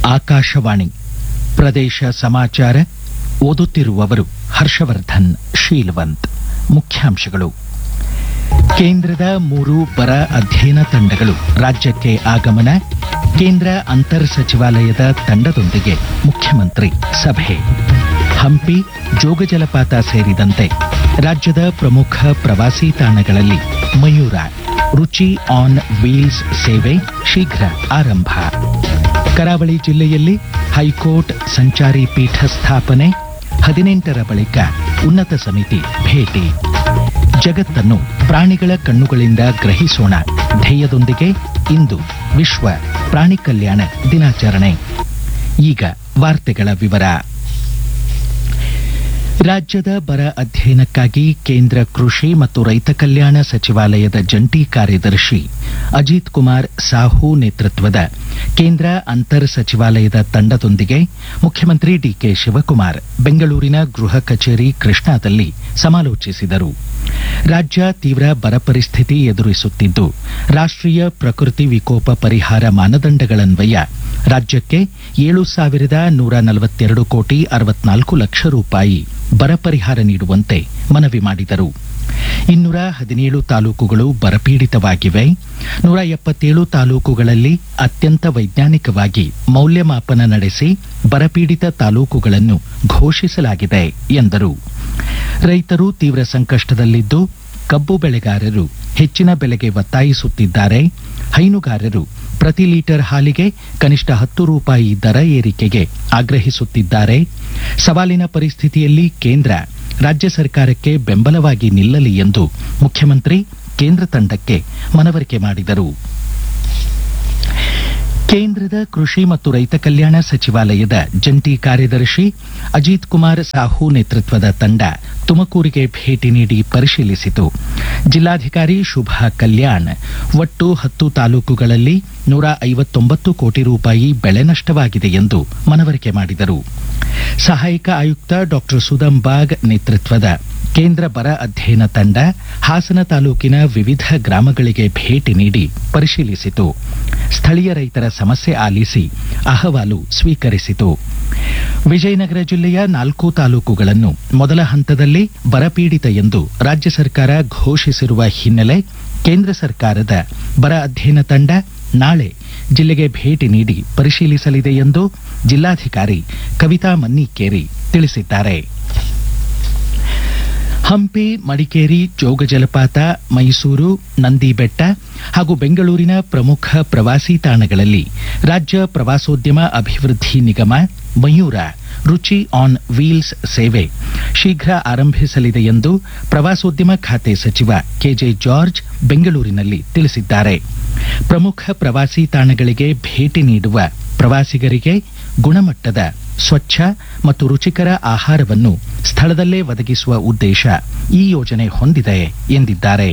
ಆಕಾಶವಾಣಿ ಪ್ರದೇಶ ಸಮಾಚಾರ ಓದುತ್ತಿರುವವರು ಹರ್ಷವರ್ಧನ್ ಶೀಲವಂತ್ ಮುಖ್ಯಾಂಶಗಳು ಕೇಂದ್ರದ ಮೂರು ಬರ ಅಧ್ಯಯನ ತಂಡಗಳು ರಾಜ್ಯಕ್ಕೆ ಆಗಮನ ಕೇಂದ್ರ ಅಂತರ್ ಸಚಿವಾಲಯದ ತಂಡದೊಂದಿಗೆ ಮುಖ್ಯಮಂತ್ರಿ ಸಭೆ ಹಂಪಿ ಜೋಗ ಜಲಪಾತ ಸೇರಿದಂತೆ ರಾಜ್ಯದ ಪ್ರಮುಖ ಪ್ರವಾಸಿ ತಾಣಗಳಲ್ಲಿ ಮಯೂರ ರುಚಿ ಆನ್ ವೀಲ್ಸ್ ಸೇವೆ ಶೀಘ್ರ ಆರಂಭ ಕರಾವಳಿ ಜಿಲ್ಲೆಯಲ್ಲಿ ಹೈಕೋರ್ಟ್ ಸಂಚಾರಿ ಪೀಠ ಸ್ಥಾಪನೆ ಹದಿನೆಂಟರ ಬಳಿಕ ಉನ್ನತ ಸಮಿತಿ ಭೇಟಿ ಜಗತ್ತನ್ನು ಪ್ರಾಣಿಗಳ ಕಣ್ಣುಗಳಿಂದ ಗ್ರಹಿಸೋಣ ಧ್ಯೇಯದೊಂದಿಗೆ ಇಂದು ವಿಶ್ವ ಪ್ರಾಣಿ ಕಲ್ಯಾಣ ದಿನಾಚರಣೆ ಈಗ ವಾರ್ತೆಗಳ ವಿವರ ರಾಜ್ಯದ ಬರ ಅಧ್ಯಯನಕ್ಕಾಗಿ ಕೇಂದ್ರ ಕೃಷಿ ಮತ್ತು ರೈತ ಕಲ್ಯಾಣ ಸಚಿವಾಲಯದ ಜಂಟಿ ಕಾರ್ಯದರ್ಶಿ ಅಜಿತ್ ಕುಮಾರ್ ಸಾಹು ನೇತೃತ್ವದ ಕೇಂದ್ರ ಅಂತರ್ ಸಚಿವಾಲಯದ ತಂಡದೊಂದಿಗೆ ಮುಖ್ಯಮಂತ್ರಿ ಡಿಕೆ ಶಿವಕುಮಾರ್ ಬೆಂಗಳೂರಿನ ಗೃಹ ಕಚೇರಿ ಕೃಷ್ಣಾದಲ್ಲಿ ಸಮಾಲೋಚಿಸಿದರು ರಾಜ್ಯ ತೀವ್ರ ಬರ ಪರಿಸ್ಥಿತಿ ಎದುರಿಸುತ್ತಿದ್ದು ರಾಷ್ಟ್ರೀಯ ಪ್ರಕೃತಿ ವಿಕೋಪ ಪರಿಹಾರ ಮಾನದಂಡಗಳನ್ವಯ ರಾಜ್ಯಕ್ಕೆ ಏಳು ಸಾವಿರದ ನೂರ ನಲವತ್ತೆರಡು ಕೋಟಿ ಅರವತ್ನಾಲ್ಕು ಲಕ್ಷ ರೂಪಾಯಿ ಬರ ಪರಿಹಾರ ನೀಡುವಂತೆ ಮನವಿ ಮಾಡಿದರು ಇನ್ನೂರ ಹದಿನೇಳು ತಾಲೂಕುಗಳು ಬರಪೀಡಿತವಾಗಿವೆ ನೂರ ಎಪ್ಪತ್ತೇಳು ತಾಲೂಕುಗಳಲ್ಲಿ ಅತ್ಯಂತ ವೈಜ್ಞಾನಿಕವಾಗಿ ಮೌಲ್ಯಮಾಪನ ನಡೆಸಿ ಬರಪೀಡಿತ ತಾಲೂಕುಗಳನ್ನು ಘೋಷಿಸಲಾಗಿದೆ ಎಂದರು ರೈತರು ತೀವ್ರ ಸಂಕಷ್ಟದಲ್ಲಿದ್ದು ಕಬ್ಬು ಬೆಳೆಗಾರರು ಹೆಚ್ಚಿನ ಬೆಲೆಗೆ ಒತ್ತಾಯಿಸುತ್ತಿದ್ದಾರೆ ಹೈನುಗಾರರು ಪ್ರತಿ ಲೀಟರ್ ಹಾಲಿಗೆ ಕನಿಷ್ಠ ಹತ್ತು ರೂಪಾಯಿ ದರ ಏರಿಕೆಗೆ ಆಗ್ರಹಿಸುತ್ತಿದ್ದಾರೆ ಸವಾಲಿನ ಪರಿಸ್ಥಿತಿಯಲ್ಲಿ ಕೇಂದ್ರ ರಾಜ್ಯ ಸರ್ಕಾರಕ್ಕೆ ಬೆಂಬಲವಾಗಿ ನಿಲ್ಲಲಿ ಎಂದು ಮುಖ್ಯಮಂತ್ರಿ ಕೇಂದ್ರ ತಂಡಕ್ಕೆ ಮನವರಿಕೆ ಮಾಡಿದರು ಕೇಂದ್ರದ ಕೃಷಿ ಮತ್ತು ರೈತ ಕಲ್ಯಾಣ ಸಚಿವಾಲಯದ ಜಂಟಿ ಕಾರ್ಯದರ್ಶಿ ಅಜಿತ್ ಕುಮಾರ್ ಸಾಹು ನೇತೃತ್ವದ ತಂಡ ತುಮಕೂರಿಗೆ ಭೇಟಿ ನೀಡಿ ಪರಿಶೀಲಿಸಿತು ಜಿಲ್ಲಾಧಿಕಾರಿ ಶುಭಾ ಕಲ್ಯಾಣ್ ಒಟ್ಟು ಹತ್ತು ತಾಲೂಕುಗಳಲ್ಲಿ ನೂರ ಐವತ್ತೊಂಬತ್ತು ಕೋಟಿ ರೂಪಾಯಿ ಬೆಳೆ ನಷ್ಟವಾಗಿದೆ ಎಂದು ಮನವರಿಕೆ ಮಾಡಿದರು ಸಹಾಯಕ ಆಯುಕ್ತ ಡಾಕ್ಟರ್ ಸುದಂ ಬಾಗ್ ನೇತೃತ್ವದ ಕೇಂದ್ರ ಬರ ಅಧ್ಯಯನ ತಂಡ ಹಾಸನ ತಾಲೂಕಿನ ವಿವಿಧ ಗ್ರಾಮಗಳಿಗೆ ಭೇಟಿ ನೀಡಿ ಪರಿಶೀಲಿಸಿತು ಸ್ಥಳೀಯ ರೈತರ ಸಮಸ್ಯೆ ಆಲಿಸಿ ಅಹವಾಲು ಸ್ವೀಕರಿಸಿತು ವಿಜಯನಗರ ಜಿಲ್ಲೆಯ ನಾಲ್ಕು ತಾಲೂಕುಗಳನ್ನು ಮೊದಲ ಹಂತದಲ್ಲಿ ಬರಪೀಡಿತ ಎಂದು ರಾಜ್ಯ ಸರ್ಕಾರ ಘೋಷಿಸಿರುವ ಹಿನ್ನೆಲೆ ಕೇಂದ್ರ ಸರ್ಕಾರದ ಬರ ಅಧ್ಯಯನ ತಂಡ ನಾಳೆ ಜಿಲ್ಲೆಗೆ ಭೇಟಿ ನೀಡಿ ಪರಿಶೀಲಿಸಲಿದೆ ಎಂದು ಜಿಲ್ಲಾಧಿಕಾರಿ ಕವಿತಾ ಮನ್ನಿಕೇರಿ ತಿಳಿಸಿದ್ದಾರೆ ಹಂಪಿ ಮಡಿಕೇರಿ ಜೋಗ ಜಲಪಾತ ಮೈಸೂರು ನಂದಿಬೆಟ್ಟ ಹಾಗೂ ಬೆಂಗಳೂರಿನ ಪ್ರಮುಖ ಪ್ರವಾಸಿ ತಾಣಗಳಲ್ಲಿ ರಾಜ್ಯ ಪ್ರವಾಸೋದ್ಯಮ ಅಭಿವೃದ್ಧಿ ನಿಗಮ ಮಯೂರ ರುಚಿ ಆನ್ ವೀಲ್ಸ್ ಸೇವೆ ಶೀಘ್ರ ಆರಂಭಿಸಲಿದೆ ಎಂದು ಪ್ರವಾಸೋದ್ಯಮ ಖಾತೆ ಸಚಿವ ಕೆಜೆ ಜಾರ್ಜ್ ಬೆಂಗಳೂರಿನಲ್ಲಿ ತಿಳಿಸಿದ್ದಾರೆ ಪ್ರಮುಖ ಪ್ರವಾಸಿ ತಾಣಗಳಿಗೆ ಭೇಟಿ ನೀಡುವ ಪ್ರವಾಸಿಗರಿಗೆ ಗುಣಮಟ್ಟದ ಸ್ವಚ್ಛ ಮತ್ತು ರುಚಿಕರ ಆಹಾರವನ್ನು ಸ್ಥಳದಲ್ಲೇ ಒದಗಿಸುವ ಉದ್ದೇಶ ಈ ಯೋಜನೆ ಹೊಂದಿದೆ ಎಂದಿದ್ದಾರೆ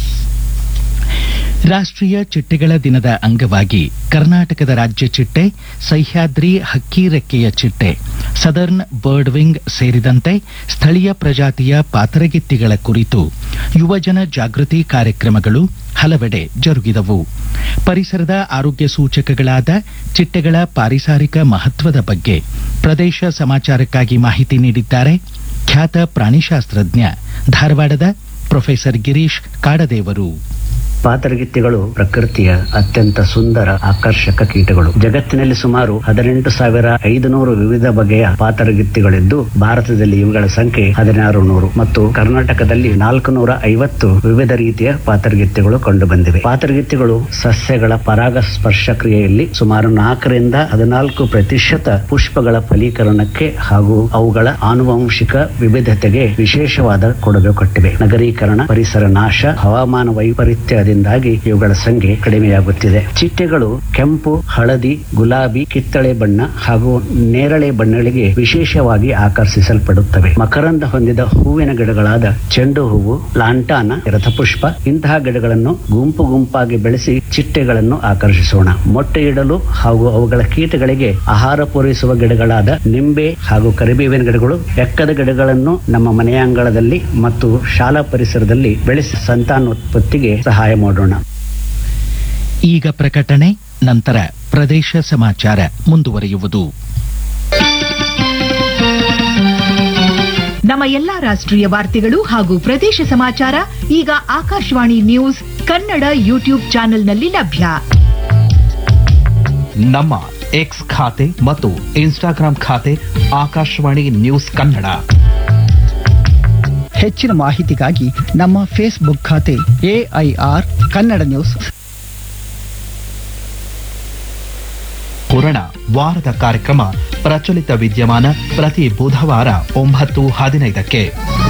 ರಾಷ್ಟ್ರೀಯ ಚಿಟ್ಟೆಗಳ ದಿನದ ಅಂಗವಾಗಿ ಕರ್ನಾಟಕದ ರಾಜ್ಯ ಚಿಟ್ಟೆ ಸಹ್ಯಾದ್ರಿ ಹಕ್ಕಿ ರೆಕ್ಕೆಯ ಚಿಟ್ಟೆ ಸದರ್ನ್ ಬರ್ಡ್ ವಿಂಗ್ ಸೇರಿದಂತೆ ಸ್ಥಳೀಯ ಪ್ರಜಾತಿಯ ಪಾತರಗಿತ್ತಿಗಳ ಕುರಿತು ಯುವಜನ ಜಾಗೃತಿ ಕಾರ್ಯಕ್ರಮಗಳು ಹಲವೆಡೆ ಜರುಗಿದವು ಪರಿಸರದ ಆರೋಗ್ಯ ಸೂಚಕಗಳಾದ ಚಿಟ್ಟೆಗಳ ಪಾರಿಸಾರಿಕ ಮಹತ್ವದ ಬಗ್ಗೆ ಪ್ರದೇಶ ಸಮಾಚಾರಕ್ಕಾಗಿ ಮಾಹಿತಿ ನೀಡಿದ್ದಾರೆ ಖ್ಯಾತ ಪ್ರಾಣಿಶಾಸ್ತ್ರಜ್ಞ ಧಾರವಾಡದ ಪ್ರೊಫೆಸರ್ ಗಿರೀಶ್ ಕಾಡದೇವರು ಪಾತರಗಿತ್ತಿಗಳು ಪ್ರಕೃತಿಯ ಅತ್ಯಂತ ಸುಂದರ ಆಕರ್ಷಕ ಕೀಟಗಳು ಜಗತ್ತಿನಲ್ಲಿ ಸುಮಾರು ಹದಿನೆಂಟು ಸಾವಿರ ಐದುನೂರು ವಿವಿಧ ಬಗೆಯ ಪಾತರಗಿತ್ತಿಗಳಿದ್ದು ಭಾರತದಲ್ಲಿ ಇವುಗಳ ಸಂಖ್ಯೆ ಹದಿನಾರು ನೂರು ಮತ್ತು ಕರ್ನಾಟಕದಲ್ಲಿ ನಾಲ್ಕು ನೂರ ಐವತ್ತು ವಿವಿಧ ರೀತಿಯ ಪಾತರಗಿತ್ತಿಗಳು ಕಂಡುಬಂದಿವೆ ಪಾತರಗಿತ್ತಿಗಳು ಸಸ್ಯಗಳ ಪರಾಗ ಸ್ಪರ್ಶ ಕ್ರಿಯೆಯಲ್ಲಿ ಸುಮಾರು ನಾಲ್ಕರಿಂದ ಹದಿನಾಲ್ಕು ಪ್ರತಿಶತ ಪುಷ್ಪಗಳ ಫಲೀಕರಣಕ್ಕೆ ಹಾಗೂ ಅವುಗಳ ಆನುವಂಶಿಕ ವಿವಿಧತೆಗೆ ವಿಶೇಷವಾದ ಕೊಡುಗೆ ಕೊಟ್ಟಿವೆ ನಗರೀಕರಣ ಪರಿಸರ ನಾಶ ಹವಾಮಾನ ವೈಪರೀತ್ಯ ದಾಗಿ ಇವುಗಳ ಸಂಖ್ಯೆ ಕಡಿಮೆಯಾಗುತ್ತಿದೆ ಚಿಟ್ಟೆಗಳು ಕೆಂಪು ಹಳದಿ ಗುಲಾಬಿ ಕಿತ್ತಳೆ ಬಣ್ಣ ಹಾಗೂ ನೇರಳೆ ಬಣ್ಣಗಳಿಗೆ ವಿಶೇಷವಾಗಿ ಆಕರ್ಷಿಸಲ್ಪಡುತ್ತವೆ ಮಕರಂದ ಹೊಂದಿದ ಹೂವಿನ ಗಿಡಗಳಾದ ಚೆಂಡು ಹೂವು ಲಾಂಟಾನ ರಥಪುಷ್ಪ ಇಂತಹ ಗಿಡಗಳನ್ನು ಗುಂಪು ಗುಂಪಾಗಿ ಬೆಳೆಸಿ ಚಿಟ್ಟೆಗಳನ್ನು ಆಕರ್ಷಿಸೋಣ ಮೊಟ್ಟೆ ಇಡಲು ಹಾಗೂ ಅವುಗಳ ಕೀಟಗಳಿಗೆ ಆಹಾರ ಪೂರೈಸುವ ಗಿಡಗಳಾದ ನಿಂಬೆ ಹಾಗೂ ಕರಿಬೇವಿನ ಗಿಡಗಳು ಎಕ್ಕದ ಗಿಡಗಳನ್ನು ನಮ್ಮ ಮನೆಯಂಗಳದಲ್ಲಿ ಮತ್ತು ಶಾಲಾ ಪರಿಸರದಲ್ಲಿ ಬೆಳೆಸಿ ಸಂತಾನೋತ್ಪತ್ತಿಗೆ ಸಹಾಯ ಮಾಡೋಣ ಈಗ ಪ್ರಕಟಣೆ ನಂತರ ಪ್ರದೇಶ ಸಮಾಚಾರ ಮುಂದುವರಿಯುವುದು ನಮ್ಮ ಎಲ್ಲಾ ರಾಷ್ಟ್ರೀಯ ವಾರ್ತೆಗಳು ಹಾಗೂ ಪ್ರದೇಶ ಸಮಾಚಾರ ಈಗ ಆಕಾಶವಾಣಿ ನ್ಯೂಸ್ ಕನ್ನಡ ಯೂಟ್ಯೂಬ್ ಚಾನೆಲ್ನಲ್ಲಿ ಲಭ್ಯ ನಮ್ಮ ಎಕ್ಸ್ ಖಾತೆ ಮತ್ತು ಇನ್ಸ್ಟಾಗ್ರಾಂ ಖಾತೆ ಆಕಾಶವಾಣಿ ನ್ಯೂಸ್ ಕನ್ನಡ ಹೆಚ್ಚಿನ ಮಾಹಿತಿಗಾಗಿ ನಮ್ಮ ಫೇಸ್ಬುಕ್ ಖಾತೆ ಎಐಆರ್ ಕನ್ನಡ ನ್ಯೂಸ್ ಪುರಣ ವಾರದ ಕಾರ್ಯಕ್ರಮ ಪ್ರಚಲಿತ ವಿದ್ಯಮಾನ ಪ್ರತಿ ಬುಧವಾರ ಒಂಬತ್ತು ಹದಿನೈದಕ್ಕೆ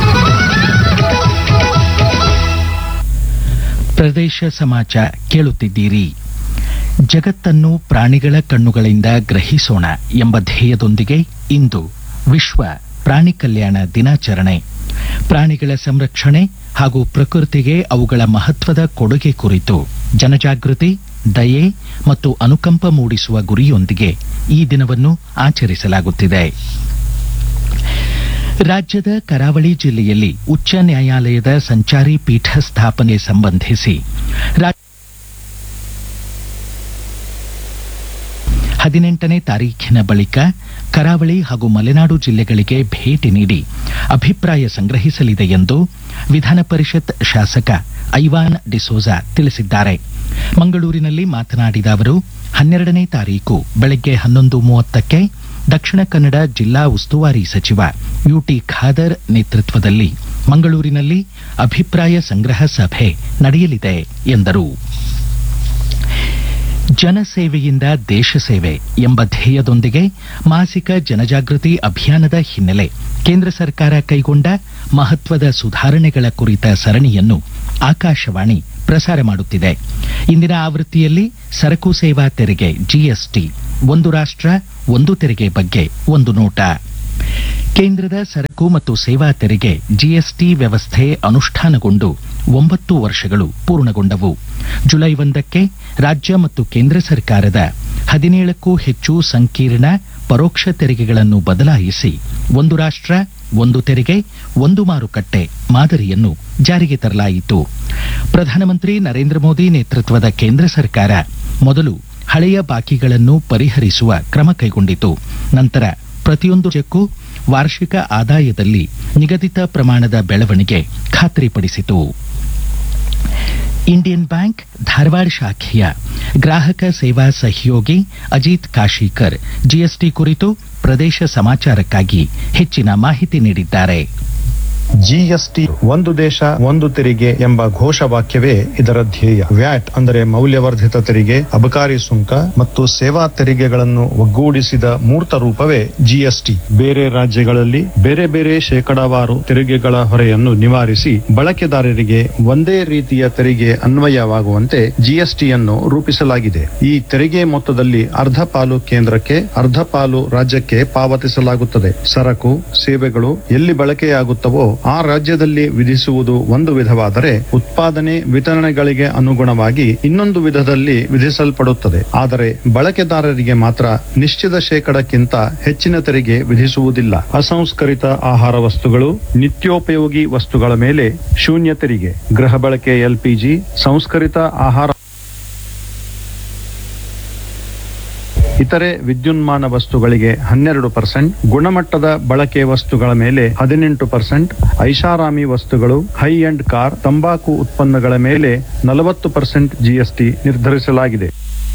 ಪ್ರದೇಶ ಸಮಾಚಾರ ಕೇಳುತ್ತಿದ್ದೀರಿ ಜಗತ್ತನ್ನು ಪ್ರಾಣಿಗಳ ಕಣ್ಣುಗಳಿಂದ ಗ್ರಹಿಸೋಣ ಎಂಬ ಧ್ಯೇಯದೊಂದಿಗೆ ಇಂದು ವಿಶ್ವ ಪ್ರಾಣಿ ಕಲ್ಯಾಣ ದಿನಾಚರಣೆ ಪ್ರಾಣಿಗಳ ಸಂರಕ್ಷಣೆ ಹಾಗೂ ಪ್ರಕೃತಿಗೆ ಅವುಗಳ ಮಹತ್ವದ ಕೊಡುಗೆ ಕುರಿತು ಜನಜಾಗೃತಿ ದಯೆ ಮತ್ತು ಅನುಕಂಪ ಮೂಡಿಸುವ ಗುರಿಯೊಂದಿಗೆ ಈ ದಿನವನ್ನು ಆಚರಿಸಲಾಗುತ್ತಿದೆ ರಾಜ್ಯದ ಕರಾವಳಿ ಜಿಲ್ಲೆಯಲ್ಲಿ ಉಚ್ಚ ನ್ಯಾಯಾಲಯದ ಸಂಚಾರಿ ಪೀಠ ಸ್ಥಾಪನೆ ಸಂಬಂಧಿಸಿ ರಾ- ಹದಿನೆಂಟನೇ ತಾರೀಖಿನ ಬಳಿಕ ಕರಾವಳಿ ಹಾಗೂ ಮಲೆನಾಡು ಜಿಲ್ಲೆಗಳಿಗೆ ಭೇಟಿ ನೀಡಿ ಅಭಿಪ್ರಾಯ ಸಂಗ್ರಹಿಸಲಿದೆ ಎಂದು ವಿಧಾನ ಪರಿಷತ್ ಶಾಸಕ ಐವಾನ್ ಡಿಸೋಜಾ ತಿಳಿಸಿದ್ದಾರೆ ಮಂಗಳೂರಿನಲ್ಲಿ ಮಾತನಾಡಿದ ಅವರು ಹನ್ನೆರಡನೇ ತಾರೀಕು ಬೆಳಗ್ಗೆ ಹನ್ನೊಂದು ಮೂವತ್ತಕ್ಕೆ ದಕ್ಷಿಣ ಕನ್ನಡ ಜಿಲ್ಲಾ ಉಸ್ತುವಾರಿ ಸಚಿವ ಯುಟಿ ಖಾದರ್ ನೇತೃತ್ವದಲ್ಲಿ ಮಂಗಳೂರಿನಲ್ಲಿ ಅಭಿಪ್ರಾಯ ಸಂಗ್ರಹ ಸಭೆ ನಡೆಯಲಿದೆ ಎಂದರು ಜನಸೇವೆಯಿಂದ ದೇಶ ಸೇವೆ ಎಂಬ ಧ್ಯೇಯದೊಂದಿಗೆ ಮಾಸಿಕ ಜನಜಾಗೃತಿ ಅಭಿಯಾನದ ಹಿನ್ನೆಲೆ ಕೇಂದ್ರ ಸರ್ಕಾರ ಕೈಗೊಂಡ ಮಹತ್ವದ ಸುಧಾರಣೆಗಳ ಕುರಿತ ಸರಣಿಯನ್ನು ಆಕಾಶವಾಣಿ ಪ್ರಸಾರ ಮಾಡುತ್ತಿದೆ ಇಂದಿನ ಆವೃತ್ತಿಯಲ್ಲಿ ಸರಕು ಸೇವಾ ತೆರಿಗೆ ಜಿಎಸ್ಟಿ ಒಂದು ರಾಷ್ಟ್ರ ಒಂದು ತೆರಿಗೆ ಬಗ್ಗೆ ಒಂದು ನೋಟ ಕೇಂದ್ರದ ಸರಕು ಮತ್ತು ಸೇವಾ ತೆರಿಗೆ ಜಿಎಸ್ಟಿ ವ್ಯವಸ್ಥೆ ಅನುಷ್ಠಾನಗೊಂಡು ಒಂಬತ್ತು ವರ್ಷಗಳು ಪೂರ್ಣಗೊಂಡವು ಜುಲೈ ಒಂದಕ್ಕೆ ರಾಜ್ಯ ಮತ್ತು ಕೇಂದ್ರ ಸರ್ಕಾರದ ಹದಿನೇಳಕ್ಕೂ ಹೆಚ್ಚು ಸಂಕೀರ್ಣ ಪರೋಕ್ಷ ತೆರಿಗೆಗಳನ್ನು ಬದಲಾಯಿಸಿ ಒಂದು ರಾಷ್ಟ್ರ ಒಂದು ತೆರಿಗೆ ಒಂದು ಮಾರುಕಟ್ಟೆ ಮಾದರಿಯನ್ನು ಜಾರಿಗೆ ತರಲಾಯಿತು ಪ್ರಧಾನಮಂತ್ರಿ ನರೇಂದ್ರ ಮೋದಿ ನೇತೃತ್ವದ ಕೇಂದ್ರ ಸರ್ಕಾರ ಮೊದಲು ಹಳೆಯ ಬಾಕಿಗಳನ್ನು ಪರಿಹರಿಸುವ ಕ್ರಮ ಕೈಗೊಂಡಿತು ನಂತರ ಪ್ರತಿಯೊಂದು ರಾಜ್ಯಕ್ಕೂ ವಾರ್ಷಿಕ ಆದಾಯದಲ್ಲಿ ನಿಗದಿತ ಪ್ರಮಾಣದ ಬೆಳವಣಿಗೆ ಖಾತ್ರಿಪಡಿಸಿತು ಇಂಡಿಯನ್ ಬ್ಯಾಂಕ್ ಧಾರವಾಡ ಶಾಖೆಯ ಗ್ರಾಹಕ ಸೇವಾ ಸಹಯೋಗಿ ಅಜಿತ್ ಕಾಶೀಕರ್ ಜಿಎಸ್ಟಿ ಕುರಿತು ಪ್ರದೇಶ ಸಮಾಚಾರಕ್ಕಾಗಿ ಹೆಚ್ಚಿನ ಮಾಹಿತಿ ನೀಡಿದ್ದಾರೆ ಜಿಎಸ್ಟಿ ಒಂದು ದೇಶ ಒಂದು ತೆರಿಗೆ ಎಂಬ ಘೋಷವಾಕ್ಯವೇ ಇದರ ಧ್ಯೇಯ ವ್ಯಾಟ್ ಅಂದರೆ ಮೌಲ್ಯವರ್ಧಿತ ತೆರಿಗೆ ಅಬಕಾರಿ ಸುಂಕ ಮತ್ತು ಸೇವಾ ತೆರಿಗೆಗಳನ್ನು ಒಗ್ಗೂಡಿಸಿದ ಮೂರ್ತ ರೂಪವೇ ಜಿಎಸ್ಟಿ ಬೇರೆ ರಾಜ್ಯಗಳಲ್ಲಿ ಬೇರೆ ಬೇರೆ ಶೇಕಡಾವಾರು ತೆರಿಗೆಗಳ ಹೊರೆಯನ್ನು ನಿವಾರಿಸಿ ಬಳಕೆದಾರರಿಗೆ ಒಂದೇ ರೀತಿಯ ತೆರಿಗೆ ಅನ್ವಯವಾಗುವಂತೆ ಜಿಎಸ್ಟಿಯನ್ನು ರೂಪಿಸಲಾಗಿದೆ ಈ ತೆರಿಗೆ ಮೊತ್ತದಲ್ಲಿ ಅರ್ಧ ಪಾಲು ಕೇಂದ್ರಕ್ಕೆ ಅರ್ಧ ಪಾಲು ರಾಜ್ಯಕ್ಕೆ ಪಾವತಿಸಲಾಗುತ್ತದೆ ಸರಕು ಸೇವೆಗಳು ಎಲ್ಲಿ ಬಳಕೆಯಾಗುತ್ತವೋ ಆ ರಾಜ್ಯದಲ್ಲಿ ವಿಧಿಸುವುದು ಒಂದು ವಿಧವಾದರೆ ಉತ್ಪಾದನೆ ವಿತರಣೆಗಳಿಗೆ ಅನುಗುಣವಾಗಿ ಇನ್ನೊಂದು ವಿಧದಲ್ಲಿ ವಿಧಿಸಲ್ಪಡುತ್ತದೆ ಆದರೆ ಬಳಕೆದಾರರಿಗೆ ಮಾತ್ರ ನಿಶ್ಚಿತ ಶೇಕಡಕ್ಕಿಂತ ಹೆಚ್ಚಿನ ತೆರಿಗೆ ವಿಧಿಸುವುದಿಲ್ಲ ಅಸಂಸ್ಕರಿತ ಆಹಾರ ವಸ್ತುಗಳು ನಿತ್ಯೋಪಯೋಗಿ ವಸ್ತುಗಳ ಮೇಲೆ ಶೂನ್ಯ ತೆರಿಗೆ ಗೃಹ ಬಳಕೆ ಎಲ್ಪಿಜಿ ಸಂಸ್ಕರಿತ ಆಹಾರ ಇತರೆ ವಿದ್ಯುನ್ಮಾನ ವಸ್ತುಗಳಿಗೆ ಹನ್ನೆರಡು ಪರ್ಸೆಂಟ್ ಗುಣಮಟ್ಟದ ಬಳಕೆ ವಸ್ತುಗಳ ಮೇಲೆ ಹದಿನೆಂಟು ಪರ್ಸೆಂಟ್ ಐಷಾರಾಮಿ ವಸ್ತುಗಳು ಹೈ ಎಂಡ್ ಕಾರ್ ತಂಬಾಕು ಉತ್ಪನ್ನಗಳ ಮೇಲೆ ನಲವತ್ತು ಪರ್ಸೆಂಟ್ ಜಿಎಸ್ಟಿ ನಿರ್ಧರಿಸಲಾಗಿದೆ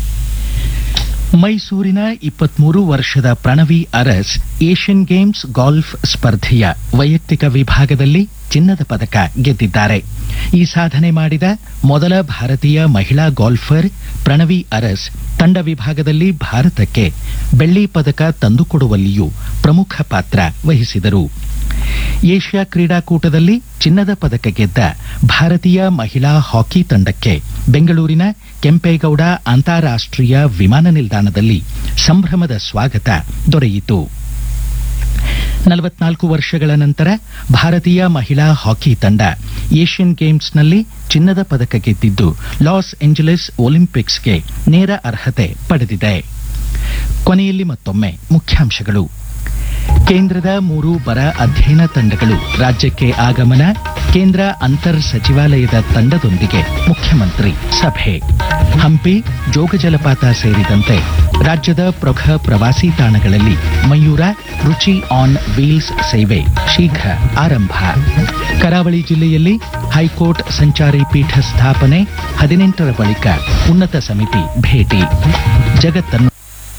ಮೈಸೂರಿನ ಇಪ್ಪತ್ಮೂರು ವರ್ಷದ Pranavi Urs Asian Games golf ಸ್ಪರ್ಧೆಯ ವೈಯಕ್ತಿಕ ವಿಭಾಗದಲ್ಲಿ ಚಿನ್ನದ ಪದಕ ಗೆದ್ದಿದ್ದಾರೆ ಈ ಸಾಧನೆ ಮಾಡಿದ ಮೊದಲ ಭಾರತೀಯ ಮಹಿಳಾ ಗಾಲ್ಫರ್ ಪ್ರಣವಿ ಅರಸ್ ತಂಡ ವಿಭಾಗದಲ್ಲಿ ಭಾರತಕ್ಕೆ ಬೆಳ್ಳಿ ಪದಕ ತಂದುಕೊಡುವಲ್ಲಿಯೂ ಪ್ರಮುಖ ಪಾತ್ರ ವಹಿಸಿದರು ಏಷ್ಯಾ ಕ್ರೀಡಾಕೂಟದಲ್ಲಿ ಚಿನ್ನದ ಪದಕ ಗೆದ್ದ ಭಾರತೀಯ ಮಹಿಳಾ ಹಾಕಿ ತಂಡಕ್ಕೆ ಬೆಂಗಳೂರಿನ ಕೆಂಪೇಗೌಡ ಅಂತಾರಾಷ್ಟ್ರೀಯ ವಿಮಾನ ನಿಲ್ದಾಣದಲ್ಲಿ ಸಂಭ್ರಮದ ಸ್ವಾಗತ ದೊರೆಯಿತು ನಲವತ್ನಾಲ್ಕು ವರ್ಷಗಳ ನಂತರ ಭಾರತೀಯ ಮಹಿಳಾ ಹಾಕಿ ತಂಡ ಏಷ್ಯನ್ ಗೇಮ್ಸ್ನಲ್ಲಿ ಚಿನ್ನದ ಪದಕ ಗೆದ್ದಿದ್ದು ಲಾಸ್ ಏಂಜಲೀಸ್ ಒಲಿಂಪಿಕ್ಸ್ಗೆ ನೇರ ಅರ್ಹತೆ ಪಡೆದಿದೆ ಕೊನೆಯಲ್ಲಿ ಮತ್ತೊಮ್ಮೆ ಮುಖ್ಯಾಂಶಗಳು ಕೇಂದ್ರದ ಮೂರು ಬರ ಅಧ್ಯಯನ ತಂಡಗಳು ರಾಜ್ಯಕ್ಕೆ ಆಗಮನ ಕೇಂದ್ರ ಅಂತರ್ ಸಚಿವಾಲಯದ ತಂಡದೊಂದಿಗೆ ಮುಖ್ಯಮಂತ್ರಿ ಸಭೆ ಹಂಪಿ ಜೋಗ ಜಲಪಾತ ಸೇರಿದಂತೆ ರಾಜ್ಯದ ಪ್ರಮುಖ ಪ್ರವಾಸಿ ತಾಣಗಳಲ್ಲಿ ಮಯೂರ ರುಚಿ ಆನ್ ವೀಲ್ಸ್ ಸೇವೆ ಶೀಘ್ರ ಆರಂಭ ಕರಾವಳಿ ಜಿಲ್ಲೆಯಲ್ಲಿ ಹೈಕೋರ್ಟ್ ಸಂಚಾರಿ ಪೀಠ ಸ್ಥಾಪನೆ ಹದಿನೆಂಟರ ಬಳಿಕ ಉನ್ನತ ಸಮಿತಿ ಭೇಟಿ ಜಗತ್ತನ್ನು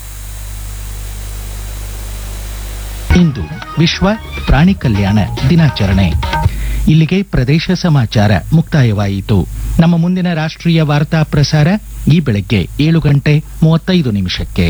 ಇಂದು ವಿಶ್ವ ಪ್ರಾಣಿ ಕಲ್ಯಾಣ ದಿನಾಚರಣೆ ಇಲ್ಲಿಗೆ ಪ್ರದೇಶ ಸಮಾಚಾರ ಮುಕ್ತಾಯವಾಯಿತು ನಮ್ಮ ಮುಂದಿನ ರಾಷ್ಟ್ರೀಯ ವಾರ್ತಾ ಪ್ರಸಾರ ಈ ಬೆಳಗ್ಗೆ ಏಳು ಗಂಟೆ ಮೂವತ್ತೈದು ನಿಮಿಷಕ್ಕೆ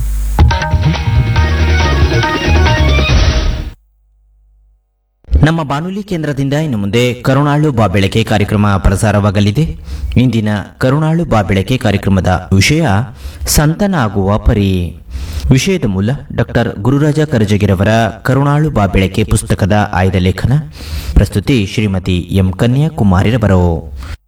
ನಮ್ಮ ಬಾನುಲಿ ಕೇಂದ್ರದಿಂದ ಇನ್ನು ಮುಂದೆ ಕರುಣಾಳು ಬಾಬೆಳಕೆ ಕಾರ್ಯಕ್ರಮ ಪ್ರಸಾರವಾಗಲಿದೆ ಇಂದಿನ ಕರುಣಾಳು ಬಾಬೆಳಕೆ ಕಾರ್ಯಕ್ರಮದ ವಿಷಯ ಸಂತನಾಗುವ ಪರಿ ವಿಷಯದ ಮೂಲ ಡಾಕ್ಟರ್ ಗುರುರಾಜ ಕರಜಗಿರವರ ಕರುಣಾಳು ಬಾಬೆಳಕೆ ಪುಸ್ತಕದ ಆಯ್ದ ಲೇಖನ ಪ್ರಸ್ತುತಿ ಶ್ರೀಮತಿ ಎಂ ಕನ್ಯಾಕುಮಾರಿರವರು